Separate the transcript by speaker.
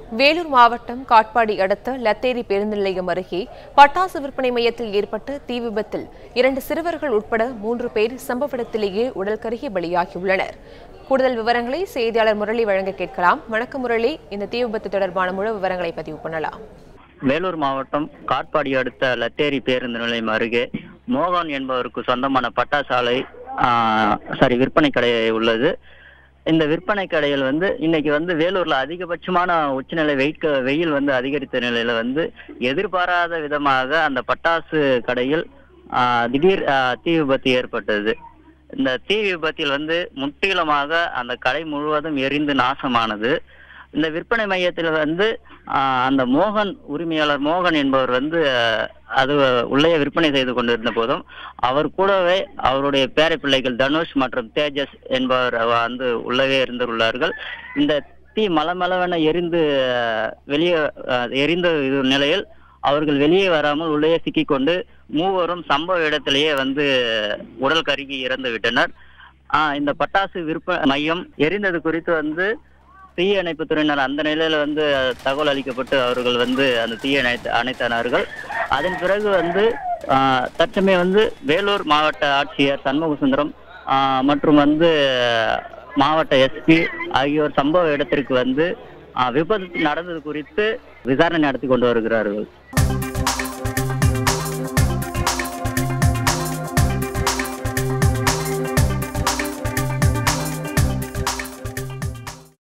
Speaker 1: வேலூர் மாவட்டம் காட்பாடி அடுத்த லத்தேரி பேருந்து நிலையம் அருகே பட்டாசு விற்பனை மையத்தில் ஏற்பட்ட தீ விபத்தில் இரண்டு சிறுவர்கள் உட்பட மூன்று பேர் சம்பவ இடத்திலேயே உடல் கருகி பலியாகியுள்ளனர் கூடுதல் விவரங்களை செய்தியாளர் முரளி வழங்க கேட்கலாம் வணக்கம் முரளி இந்த தீ விபத்து தொடர்பான முழு விவரங்களை பதிவு பண்ணலாம்
Speaker 2: வேலூர் மாவட்டம் காட்பாடி அடுத்த லத்தேரி பேருந்து நிலையம் அருகே மோகன் என்பவருக்கு சொந்தமான பட்டாசாலை சாரி விற்பனை கடை உள்ளது இந்த விற்பனை கடையில் வந்து இன்னைக்கு வந்து வேலூர்ல அதிகபட்சமான உச்சநிலை வெயிட் வெயில் வந்து அதிகரித்த நிலையில வந்து எதிர்பாராத விதமாக அந்த பட்டாசு கடையில் ஆ, திடீர் ஆ, தீ விபத்து ஏற்பட்டது இந்த தீ விபத்தில் வந்து முற்றிலுமாக அந்த கடை முழுவதும் எரிந்து நாசமானது இந்த விற்பனை மையத்தில் வந்து ஆஹ், அந்த மோகன் உரிமையாளர் மோகன் என்பவர் வந்து ஆஹ், அது உள்ளே விற்பனை செய்து கொண்டிருந்த போதும் அவர் கூடவே அவருடைய பேர பிள்ளைகள் தனுஷ் மற்றும் தேஜஸ் என்பவர் வந்து உள்ளவே இருந்துள்ளார்கள் இந்த தீ மலமளவென எரிந்து ஆஹ், வெளியே ஆஹ், எரிந்த இது நிலையில் அவர்கள் வெளியே வராமல் உள்ளே சிக்கிக்கொண்டு மூவரும் சம்பவ இடத்திலேயே வந்து உடல் கருகி இறந்து விட்டனர் ஆஹ், இந்த பட்டாசு விற்ப மையம் எரிந்தது குறித்து வந்து தீய அணைப்பு துறையினர் அந்த நிலையில வந்து தகவல் அளிக்கப்பட்டு அவர்கள் வந்து அந்த தீயை அணைத்து அணைத்தனார்கள் அதன் பிறகு வந்து ஆஹ், தற்சமயம் வந்து வேலூர் மாவட்ட ஆட்சியர் சண்முக சுந்தரம் ஆஹ், மற்றும் வந்து மாவட்ட எஸ்பி ஆகியோர் சம்பவ இடத்திற்கு வந்து ஆஹ், விபத்து நடந்தது குறித்து விசாரணை நடத்தி கொண்டு வருகிறார்கள்